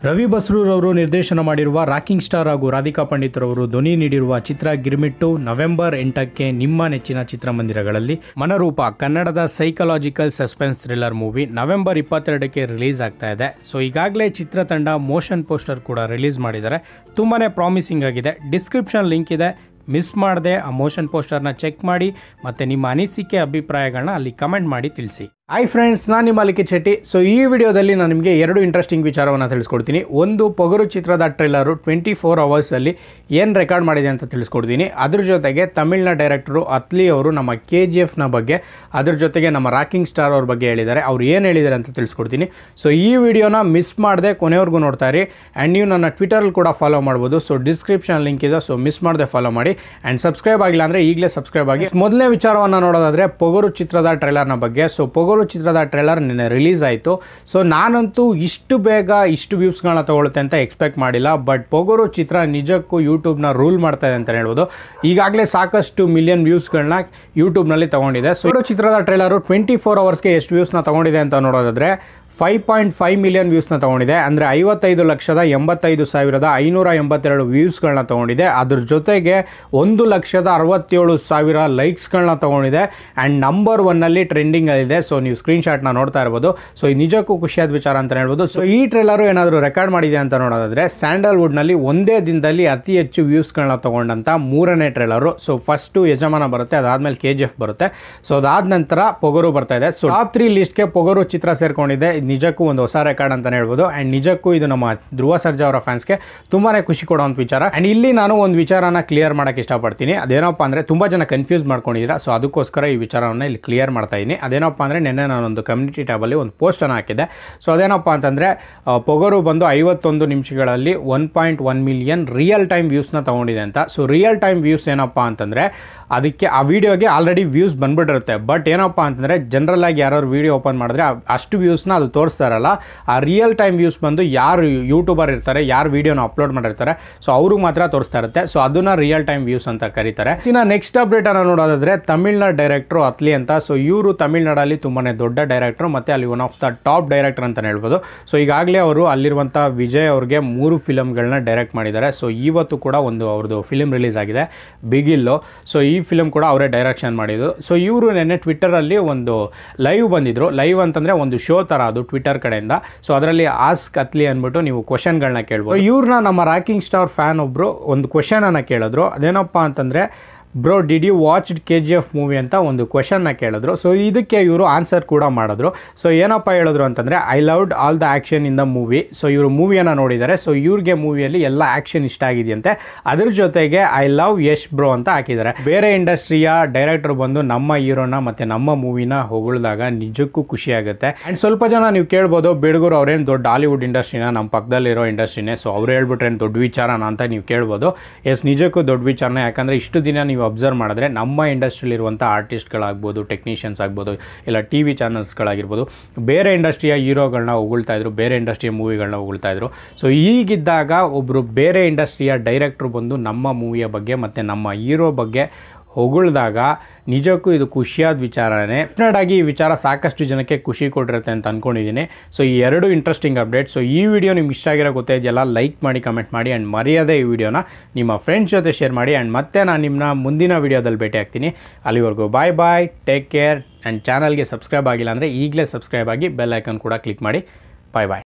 ರವಿ ಬಸ್ರೂರವರು ನಿರ್ದೇಶನ ಮಾಡಿರುವ rocking star ಹಾಗೂ ರಾಧಿಕಾ ಪಂಡಿತ್ರವರು ಧ್ವನಿ ನೀಡಿರುವ ಚಿತ್ರ ಗಿರ್ಮಿಟ್ಟು ನವೆಂಬರ್ ಎಂಟಕ್ಕೆ ನಿಮ್ಮ ನೆಚ್ಚಿನ ಚಿತ್ರಮಂದಿರಗಳಲ್ಲಿ ಮನರೂಪ ಕನ್ನಡದ psychological suspense thriller movie November ಇಪ್ಪತ್ತೆರಡಕ್ಕೆ ರಿಲೀಸ್ ಆಗ್ತಾ ಇದೆ ಸೊ ಈಗಾಗಲೇ ಚಿತ್ರತಂಡ ಮೋಷನ್ ಪೋಸ್ಟರ್ ಕೂಡ ರಿಲೀಸ್ ಮಾಡಿದ್ದಾರೆ ತುಂಬಾ ಪ್ರಾಮಿಸಿಂಗ್ ಆಗಿದೆ ಡಿಸ್ಕ್ರಿಪ್ಷನ್ ಲಿಂಕ್ ಇದೆ ಮಿಸ್ ಮಾಡದೆ ಆ ಮೋಷನ್ ಪೋಸ್ಟರ್ನ ಚೆಕ್ ಮಾಡಿ ಮತ್ತು ನಿಮ್ಮ ಅನಿಸಿಕೆ ಅಭಿಪ್ರಾಯಗಳನ್ನ ಅಲ್ಲಿ ಕಮೆಂಟ್ ಮಾಡಿ ತಿಳಿಸಿ ಹಾಯ್ ಫ್ರೆಂಡ್ಸ್ ನಾನು ನಿಮ್ಮ ಅಲಿಕೆ ಶೆಟ್ಟಿ ಸೊ ಈ ವಿಡಿಯೋದಲ್ಲಿ ನಾನು ನಿಮಗೆ ಎರಡು ಇಂಟ್ರೆಸ್ಟಿಂಗ್ ವಿಚಾರವನ್ನು ತಿಳಿಸ್ಕೊಡ್ತೀನಿ ಒಂದು ಪೊಗರು ಚಿತ್ರದ ಟ್ರೈಲರು ಟ್ವೆಂಟಿ ಫೋರ್ ಅವರ್ಸಲ್ಲಿ ಏನು ರೆಕಾರ್ಡ್ ಮಾಡಿದೆ ಅಂತ ತಿಳಿಸ್ಕೊಡ್ತೀನಿ ಅದ್ರ ಜೊತೆಗೆ ತಮಿಳ್ನ ಡೈರೆಕ್ಟರು ಅತ್ಲಿ ಅವರು ನಮ್ಮ ಕೆ ಜಿ ಎಫ್ನ ಬಗ್ಗೆ ಅದ್ರ ಜೊತೆಗೆ ನಮ್ಮ ರಾಕಿಂಗ್ ಸ್ಟಾರ್ ಅವ್ರ ಬಗ್ಗೆ ಹೇಳಿದ್ದಾರೆ ಅವ್ರು ಏನು ಹೇಳಿದ್ದಾರೆ ಅಂತ ತಿಳಿಸ್ಕೊಡ್ತೀನಿ ಸೊ ಈ ವಿಡಿಯೋನ ಮಿಸ್ ಮಾಡದೆ ಕೊನೆವರೆಗೂ ನೋಡ್ತಾ ಇರಿ ಆ್ಯಂಡ್ ನೀವು ನನ್ನ ಟ್ವಿಟರಲ್ಲಿ ಕೂಡ ಫಾಲೋ ಮಾಡ್ಬೋದು ಸೊ ಡಿಸ್ಕ್ರಿಪ್ಷನ್ ಲಿಂಕ್ ಇದೆ ಸೊ ಮಿಸ್ ಮಾಡದೆ ಫಾಲೋ ಮಾಡಿ ಆ್ಯಂಡ್ ಸಬ್ಸ್ಕ್ರೈಬ್ ಆಗಿಲ್ಲ ಅಂದರೆ ಈಗಲೇ ಸಬ್ಸ್ಕ್ರೈಬ್ ಆಗಿ ಮೊದಲನೇ ವಿಚಾರವನ್ನು ನೋಡೋದಾದರೆ ಪೊಗರು ಚಿತ್ರದ ಟ್ರೈಲರ್ನ ಬಗ್ಗೆ ಸೊ ಪೊಗರು ಚಿತ್ರದ ಟ್ರೈಲರ್ ನಿನ್ನೆ ರಿಲೀಸ್ ಆಯಿತು ಸೊ ನಾನಂತೂ ಇಷ್ಟು ಬೇಗ ಇಷ್ಟು ವ್ಯೂಸ್ಗಳನ್ನ ತಗೊಳುತ್ತೆ ಅಂತ ಎಕ್ಸ್ಪೆಕ್ಟ್ ಮಾಡಿಲ್ಲ ಬಟ್ ಪೊಗರು ಚಿತ್ರ ನಿಜಕ್ಕೂ ಯೂಟ್ಯೂಬ್ನ ರೂಲ್ ಮಾಡ್ತಾ ಇದೆ ಅಂತ ಹೇಳ್ಬೋದು ಈಗಾಗಲೇ ಸಾಕಷ್ಟು ಮಿಲಿಯನ್ ವ್ಯೂಸ್ಗಳನ್ನ ಯೂಟ್ಯೂಬ್ನಲ್ಲಿ ತಗೊಂಡಿದೆ ಸೊ ಪೊಗರು ಚಿತ್ರದ ಟ್ರೈಲರು ಟ್ವೆಂಟಿ ಫೋರ್ ಅವರ್ಸ್ಗೆ ಎಷ್ಟು ವ್ಯೂಸ್ನ ತಗೊಂಡಿದೆ ಅಂತ ನೋಡೋದಾದರೆ ಫೈವ್ ಪಾಯಿಂಟ್ ಫೈವ್ ಮಿಲಿಯನ್ ವ್ಯೂಸ್ನ ತೊಗೊಂಡಿದೆ ಅಂದರೆ ಐವತ್ತೈದು ಲಕ್ಷದ ಎಂಬತ್ತೈದು ಸಾವಿರದ ಐನೂರ ಎಂಬತ್ತೆರಡು ವ್ಯೂಸ್ಗಳನ್ನ ತೊಗೊಂಡಿದೆ ಅದ್ರ ಜೊತೆಗೆ ಒಂದು ಲಕ್ಷದ ಅರವತ್ತೇಳು ಸಾವಿರ ಲೈಕ್ಸ್ಗಳನ್ನ ತೊಗೊಂಡಿದೆ ಆ್ಯಂಡ್ ನಂಬರ್ ಒನ್ನಲ್ಲಿ ಟ್ರೆಂಡಿಂಗಲ್ಲಿದೆ ಸೊ ನೀವು ಸ್ಕ್ರೀನ್ಶಾಟ್ನ ನೋಡ್ತಾ ಇರ್ಬೋದು ಸೊ ಇದು ನಿಜಕ್ಕೂ ಖುಷಿಯಾದ ವಿಚಾರ ಅಂತ ಹೇಳ್ಬೋದು ಸೊ ಈ ಟ್ರೇಲರು ಏನಾದರೂ ರೆಕಾರ್ಡ್ ಮಾಡಿದೆ ಅಂತ ನೋಡೋದಾದರೆ ಸ್ಯಾಂಡಲ್ವುಡ್ನಲ್ಲಿ ಒಂದೇ ದಿನದಲ್ಲಿ ಅತಿ ಹೆಚ್ಚು ವ್ಯೂಸ್ಗಳನ್ನ ತೊಗೊಂಡಂಥ ಮೂರನೇ ಟ್ರೇಲರು ಸೊ ಫಸ್ಟು ಯಜಮಾನ ಬರುತ್ತೆ ಅದಾದಮೇಲೆ ಕೆ ಜಿ ಎಫ್ ಬರುತ್ತೆ ಸೊ ಅದಾದ ನಂತರ ಪೊಗರು ಬರ್ತಾ ಇದೆ ಸೊ ಟಾಪ್ ತ್ರೀ ಲಿಸ್ಟ್ಗೆ ಪೊಗರು ಚಿತ್ರ ಸೇರ್ಕೊಂಡಿದೆ ಇದು ನಿಜಕ್ಕೂ ಒಂದು ಹೊಸ ರೆಕಾರ್ಡ್ ಅಂತಲೇ ಹೇಳ್ಬೋದು ಆ್ಯಂಡ್ ನಿಜಕ್ಕೂ ಇದು ನಮ್ಮ ಧ್ರುವ ಸರ್ಜಾ ಅವರ ಫ್ಯಾನ್ಸ್ಗೆ ತುಂಬಾ ಖುಷಿ ಕೊಡುವಂಥ ವಿಚಾರ ಆ್ಯಂಡ್ ಇಲ್ಲಿ ನಾನು ಒಂದು ವಿಚಾರನ ಕ್ಲಿಯರ್ ಮಾಡೋಕ್ಕೆ ಇಷ್ಟಪಡ್ತೀನಿ ಅದೇನಪ್ಪ ಅಂದರೆ ತುಂಬ ಜನ ಕನ್ಫ್ಯೂಸ್ ಮಾಡ್ಕೊಂಡಿದ್ದೀರಾ ಸೊ ಅದಕ್ಕೋಸ್ಕರ ಈ ವಿಚಾರವನ್ನು ಇಲ್ಲಿ ಕ್ಲಿಯರ್ ಮಾಡ್ತಾ ಇದ್ದೀನಿ ಅದೇನಪ್ಪ ಅಂದರೆ ನಿನ್ನೆ ನಾನೊಂದು ಕಮ್ಯುನಿಟಿ ಟ್ಯಾಬಲ್ಲಿ ಒಂದು ಪೋಸ್ಟನ್ನು ಹಾಕಿದ್ದೆ ಸೊ ಅದೇನಪ್ಪ ಅಂತಂದರೆ ಆ, ಪೊಗರು ಬಂದು ಐವತ್ತೊಂದು ನಿಮಿಷಗಳಲ್ಲಿ one point one million real time ವ್ಯೂಸ್ನ ತೊಗೊಂಡಿದೆ ಅಂತ ಸೊ ರಿಯಲ್ ಟೈಮ್ ವ್ಯೂಸ್ ಏನಪ್ಪ ಅಂತಂದರೆ ಅದಕ್ಕೆ ಆ ವಿಡಿಯೋಗೆ ಆಲ್ರೆಡಿ ವ್ಯೂಸ್ ಬಂದ್ಬಿಟ್ಟಿರುತ್ತೆ ಬಟ್ ಏನಪ್ಪ ಅಂತಂದರೆ ಜನರಲ್ ಆಗಿ ಯಾರು ವಿಡಿಯೋ ಓಪನ್ ಮಾಡಿದ್ರೆ ಆ- ಅಷ್ಟು ವ್ಯೂಸ್ನ ಅದು ತೋರಿಸ್ತಾರಲ್ಲ ಆ ರಿಯಲ್ ಟೈಮ್ ವ್ಯೂಸ್ ಬಂದು ಯಾರು ಯೂಟ್ಯೂಬರ್ ಇರ್ತಾರೆ ಯಾರು ವಿಡಿಯೋನ ಅಪ್ಲೋಡ್ ಮಾಡಿರ್ತಾರೆ ಸೊ ಅವ್ರಿಗೆ ಮಾತ್ರ ತೋರಿಸ್ತಾ ಇರುತ್ತೆ ಸೊ ಅದನ್ನ ರಿಯಲ್ ಟೈಮ್ ವ್ಯೂಸ್ ಅಂತ ಕರೀತಾರೆ ಇನ್ನು ನೆಕ್ಸ್ಟ್ ಅಪ್ಡೇಟ್ ಅನ್ನು ನೋಡೋದಾದ್ರೆ ತಮಿಳ್ನಾಡು ಡೈರೆಕ್ಟ್ರು ಅತ್ಲಿ ಅಂತ ಸೊ ಇವರು ತಮಿಳ್ನಾಡಲ್ಲಿ ತುಂಬಾ ದೊಡ್ಡ ಡೈರೆಕ್ಟ್ರು ಮತ್ತು ಅಲ್ಲಿ one of the top director ಅಂತಲೇ ಹೇಳ್ಬೋದು ಸೊ ಈಗಾಗಲೇ ಅವರು ಅಲ್ಲಿರುವಂಥ ವಿಜಯ್ ಅವ್ರಿಗೆ ಮೂರು ಫಿಲಮ್ಗಳನ್ನ ಡೈರೆಕ್ಟ್ ಮಾಡಿದ್ದಾರೆ ಸೊ ಇವತ್ತು ಕೂಡ ಒಂದು ಅವ್ರದ್ದು ಫಿಲಿಮ್ ರಿಲೀಸ್ ಆಗಿದೆ ಬಿಗಿಲ್ಲು ಸೊ ಈ ಫಿಲಮ್ ಕೂಡ ಅವರೇ ಡೈರೆಕ್ಷನ್ ಮಾಡಿದ್ದು ಸೊ ಇವರು ನೆನ್ನೆ ಟ್ವಿಟ್ಟರಲ್ಲಿ ಒಂದು ಲೈವ್ ಬಂದಿದ್ರು ಲೈವ್ ಅಂತಂದರೆ ಒಂದು ಶೋ ಥರ ಅದು ಟ್ವಿಟ್ಟರ್ ಕಡೆಯಿಂದ ಸೊ ಅದರಲ್ಲಿ ಆಸ್ಕ್ ಅತ್ಲಿ ಅಂದ್ಬಿಟ್ಟು ನೀವು ಕ್ವಶನ್ಗಳನ್ನ ಕೇಳ್ಬೋದು ಇವ್ರನ್ನ ನಮ್ಮ ರಾಕಿಂಗ್ ಸ್ಟಾರ್ ಫ್ಯಾನ್ ಒಬ್ಬರು ಒಂದು ಕ್ವಶನನ್ನು ಕೇಳಿದ್ರು ಅದೇನಪ್ಪ ಅಂತಂದರೆ bro did you watch K G F movie ಅಂತ ಒಂದು ಕ್ವಶನ್ನ ಕೇಳಿದ್ರು ಸೊ ಇದಕ್ಕೆ ಇವರು ಆನ್ಸರ್ ಕೂಡ ಮಾಡಿದ್ರು ಸೊ ಏನಪ್ಪ ಹೇಳಿದ್ರು ಅಂತಂದರೆ I loved all the action in the movie so ಇವರು ಮೂವಿಯನ್ನು ನೋಡಿದ್ದಾರೆ ಸೊ ಇವ್ರಿಗೆ ಮೂವಿಯಲ್ಲಿ ಎಲ್ಲ ಆ್ಯಕ್ಷನ್ ಇಷ್ಟ ಆಗಿದೆಯಂತೆ ಅದ್ರ ಜೊತೆಗೆ ಐ ಲವ್ ಯಶ್ ಬ್ರೋ ಅಂತ ಹಾಕಿದ್ದಾರೆ ಬೇರೆ ಇಂಡಸ್ಟ್ರಿಯ ಡೈರೆಕ್ಟರ್ ಬಂದು ನಮ್ಮ ಹೀರೋನ ಮತ್ತು ನಮ್ಮ ಮೂವಿನ ಹೊಗಳಿದಾಗ ನಿಜಕ್ಕೂ ಖುಷಿ ಆಗುತ್ತೆ ಆ್ಯಂಡ್ ಸ್ವಲ್ಪ ಜನ ನೀವು ಕೇಳ್ಬೋದು ಬೇಡಗೂರು ಅವ್ರೇನು ದೊಡ್ಡ ಹಾಲಿವುಡ್ ಇಂಡಸ್ಟ್ರಿನ ನಮ್ಮ ಪಕ್ಕದಲ್ಲಿರೋ ಇಂಡಸ್ಟ್ರಿನೇ ಸೊ ಅವ್ರು ಹೇಳ್ಬಿಟ್ರೆ ಏನು ದೊಡ್ಡ ವಿಚಾರನ ಅಂತ ನೀವು ಕೇಳ್ಬೋದು ಎಸ್ ನಿಜಕ್ಕೂ ದೊಡ್ಡ ವಿಚಾರನೇ ಯಾಕಂದರೆ ಇಷ್ಟು ದಿನ ನೀವು ಅಬ್ಸರ್ವ್ ಮಾಡಿದ್ರೆ ನಮ್ಮ ಇಂಡಸ್ಟ್ರಿಲಿರುವಂಥ ಆರ್ಟಿಸ್ಟ್ಗಳಾಗ್ಬೋದು ಟೆಕ್ನಿಷಿಯನ್ಸ್ ಆಗ್ಬೋದು ಇಲ್ಲ ಟಿ ವಿ ಚಾನಲ್ಸ್ಗಳಾಗಿರ್ಬೋದು ಬೇರೆ ಇಂಡಸ್ಟ್ರಿಯ ಹೀರೋಗಳನ್ನ ಹೊಗಳ್ತಾ ಇದ್ರು ಬೇರೆ ಇಂಡಸ್ಟ್ರಿಯ ಮೂವಿಗಳನ್ನ ಹೊಗಳ್ತಾ ಇದ್ರು ಸೊ ಈಗಿದ್ದಾಗ ಒಬ್ಬರು ಬೇರೆ ಇಂಡಸ್ಟ್ರಿಯ ಡೈರೆಕ್ಟ್ರು ಬಂದು ನಮ್ಮ ಮೂವಿಯ ಬಗ್ಗೆ ಮತ್ತು ನಮ್ಮ ಹೀರೋ ಬಗ್ಗೆ ಹೊಗಳ್ದಾಗ ನಿಜಕ್ಕೂ ಇದು ಖುಷಿಯಾದ ವಿಚಾರನೇ ಡೆಫಿನೆಟ್ ಆಗಿ ಈ ವಿಚಾರ ಸಾಕಷ್ಟು ಜನಕ್ಕೆ ಖುಷಿ ಕೊಟ್ಟಿರುತ್ತೆ ಅಂತ ಅಂದ್ಕೊಂಡಿದ್ದೀನಿ ಸೊ ಈ ಎರಡು ಇಂಟ್ರೆಸ್ಟಿಂಗ್ ಅಪ್ಡೇಟ್ ಸೊ ಈ ವಿಡಿಯೋ ನಿಮ್ಗೆ ಇಷ್ಟ ಆಗಿರೋ ಗೊತ್ತಾಯಿದೆಯಲ್ಲ ಲೈಕ್ ಮಾಡಿ ಕಮೆಂಟ್ ಮಾಡಿ ಆ್ಯಂಡ್ ಮರೆಯದೇ ಈ ವಿಡಿಯೋನ ನಿಮ್ಮ ಫ್ರೆಂಡ್ಸ್ ಜೊತೆ ಶೇರ್ ಮಾಡಿ ಆ್ಯಂಡ್ ಮತ್ತೆ ನಾನು ನಿಮ್ಮನ್ನ ಮುಂದಿನ ವಿಡಿಯೋದಲ್ಲಿ ಭೇಟಿ ಆಗ್ತೀನಿ ಅಲ್ಲಿವರೆಗೂ bye bye take care and ಚಾನಲ್ಗೆ ಸಬ್ಸ್ಕ್ರೈಬ್ ಆಗಿಲ್ಲ ಅಂದರೆ ಈಗಲೇ ಸಬ್ಸ್ಕ್ರೈಬ್ ಆಗಿ ಬೆಲ್ ಐಕನ್ ಕೂಡ ಕ್ಲಿಕ್ ಮಾಡಿ ಬಾಯ್ ಬಾಯ್